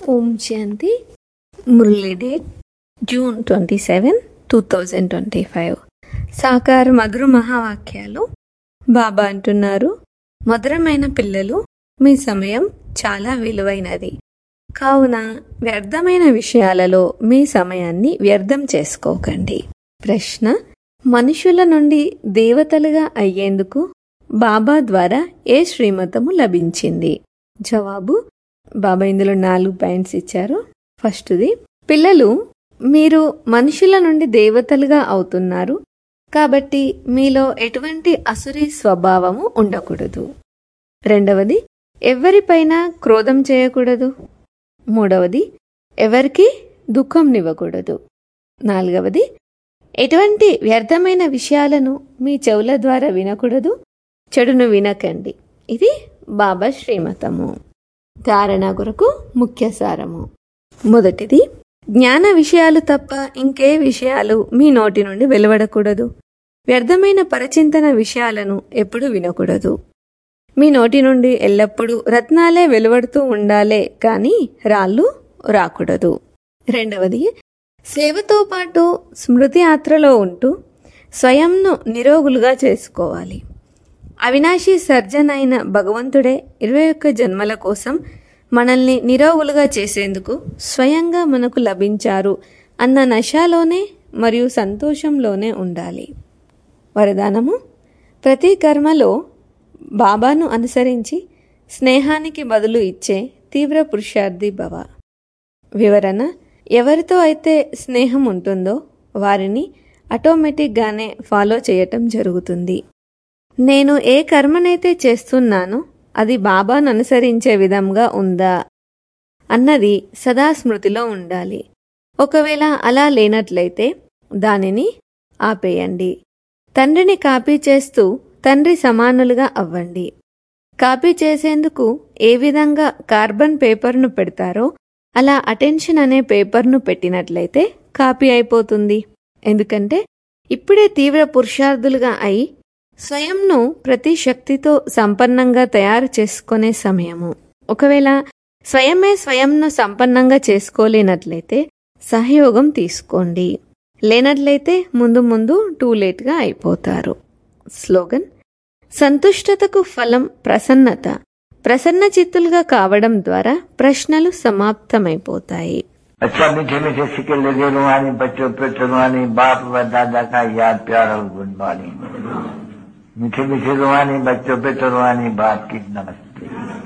ఓం శాంతి Murli date June twenty seven two thousand twenty five సాకార మధుర మహావాక్యాలు బాబా అంటున్నారు మధురమైన పిల్లలు మీ సమయం చాలా విలువైనది కావున వ్యర్థమైన విషయాలలో మీ సమయాన్ని వ్యర్థం చేసుకోకండి ప్రశ్న మనుషుల నుండి దేవతలుగా అయ్యేందుకు బాబా ద్వారా ఏ శ్రీమతము లభించింది జవాబు బాబా ఇందులో నాలుగు పాయింట్స్ ఇచ్చారు ఫస్ట్ది పిల్లలు మీరు మనుషుల నుండి దేవతలుగా అవుతున్నారు కాబట్టి మీలో ఎటువంటి అసురీ స్వభావము ఉండకూడదు రెండవది ఎవరిపైన క్రోధం చేయకూడదు మూడవది ఎవరికి దుఃఖంనివ్వకూడదు నాలుగవది ఎటువంటి వ్యర్థమైన విషయాలను మీ చెవుల ద్వారా వినకూడదు చెడును వినకండి ఇది బాబా శ్రీమతము ధారణ కొరకు ముఖ్య సారము మొదటిది జ్ఞాన విషయాలు తప్ప ఇంకే విషయాలు మీ నోటి నుండి వెలువడకూడదు వ్యర్థమైన పరచింతన విషయాలను ఎప్పుడు వినకూడదు మీ నోటి నుండి ఎల్లప్పుడూ రత్నాలే వెలువడుతూ ఉండాలే కానీ రాళ్ళు రాకూడదు రెండవది సేవతో పాటు స్మృతి యాత్రలో ఉంటూ స్వయంను నిరోగులుగా చేసుకోవాలి అవినాశి సర్జన్ అయిన భగవంతుడే ఇరవై ఒక్క జన్మల కోసం మనల్ని నిరోగులుగా చేసేందుకు స్వయంగా మనకు లభించారు అన్న నశాలోనే మరియు సంతోషంలోనే ఉండాలి వరదానము ప్రతి కర్మలో బాబాను అనుసరించి స్నేహానికి బదులు ఇచ్చే తీవ్ర పురుషార్థి భవ వివరణ ఎవరితో అయితే స్నేహం ఉంటుందో వారిని ఆటోమేటిక్గానే ఫాలో చేయటం జరుగుతుంది నేను ఏ కర్మనైతే చేస్తున్నానో అది బాబాను అనుసరించే విధంగా ఉందా అన్నది సదా స్మృతిలో ఉండాలి ఒకవేళ అలా లేనట్లయితే దానిని ఆపేయండి తండ్రిని కాపీ చేస్తూ తండ్రి సమానులుగా అవ్వండి కాపీ చేసేందుకు ఏ విధంగా కార్బన్ పేపర్ను పెడతారో అలా అటెన్షన్ అనే పేపర్ను పెట్టినట్లయితే కాపీ అయిపోతుంది ఎందుకంటే ఇప్పుడే తీవ్ర పురుషార్థులుగా అయి స్వయంను ప్రతి శక్తితో సంపన్నంగా తయారు చేసుకునే సమయము ఒకవేళ స్వయమే స్వయంను సంపన్నంగా చేసుకోలేనట్లయితే సహయోగం తీసుకోండి లేనట్లయితే ముందు ముందు టూ లేట్గా అయిపోతారు స్లోగన్ సంతుష్టతకు ఫలం ప్రసన్నత ప్రసన్న చిత్తులుగా కావడం ద్వారా ప్రశ్నలు సమాప్తమైపోతాయి अच्छा मीठे मीठे सिक्के लगे रुहानी बच्चों पे रुहानी बाप व दादा का याद प्यार और गुड मॉर्निंग मीठे मीठे रुहानी बच्चों पे रुहानी बाप की नमस्ते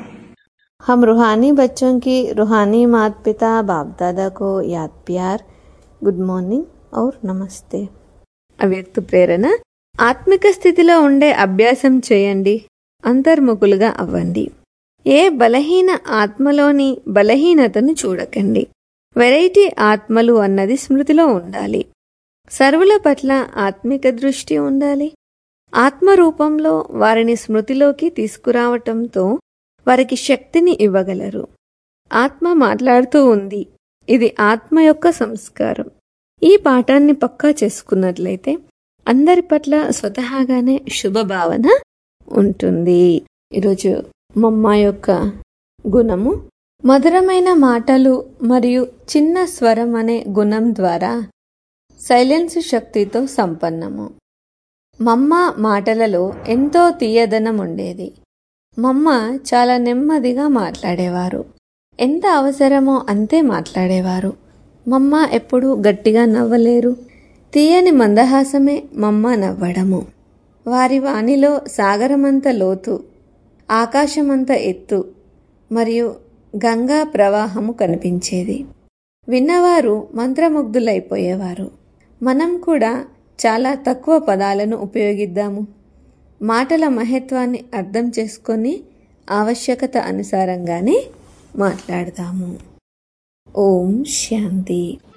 हम रूहानी बच्चों की रूहानी माता पिता बाप दादा को याद प्यार గుడ్ మార్నింగ్ ఔర్ నమస్తే అవ్యక్త ప్రేరణ ఆత్మిక స్థితిలో ఉండే అభ్యాసం చేయండి అంతర్ముఖులుగా అవ్వండి ఏ బలహీన ఆత్మలోని బలహీనతను చూడకండి వెరైటీ ఆత్మలు అన్నది స్మృతిలో ఉండాలి సర్వుల పట్ల ఆత్మిక దృష్టి ఉండాలి ఆత్మ రూపంలో వారిని స్మృతిలోకి తీసుకురావటంతో వారికి శక్తిని ఇవ్వగలరు ఆత్మ మాట్లాడుతూ ఉంది ఇది ఆత్మ యొక్క సంస్కారం ఈ పాఠాన్ని పక్కా చేసుకున్నట్లయితే అందరి పట్ల స్వతహాగానే శుభభావన ఉంటుంది ఈరోజు మమ్మ యొక్క గుణము మధురమైన మాటలు మరియు చిన్న స్వరం అనే గుణం ద్వారా సైలెన్స్ శక్తితో సంపన్నము మమ్మ మాటలలో ఎంతో తీయదనం ఉండేది మమ్మ చాలా నెమ్మదిగా మాట్లాడేవారు ఎంత అవసరమో అంతే మాట్లాడేవారు మమ్మ ఎప్పుడూ గట్టిగా నవ్వలేరు తీయని మందహాసమే మమ్మ నవ్వడము వారి వాణిలో సాగరమంత లోతు ఆకాశమంత ఎత్తు మరియు గంగా ప్రవాహము కనిపించేది విన్నవారు మంత్రముగ్ధులైపోయేవారు మనం కూడా చాలా తక్కువ పదాలను ఉపయోగిద్దాము మాటల మహత్వాన్ని అర్థం చేసుకొని ఆవశ్యకత అనుసారంగానే మాట్లాడదాము ఓం శాంతి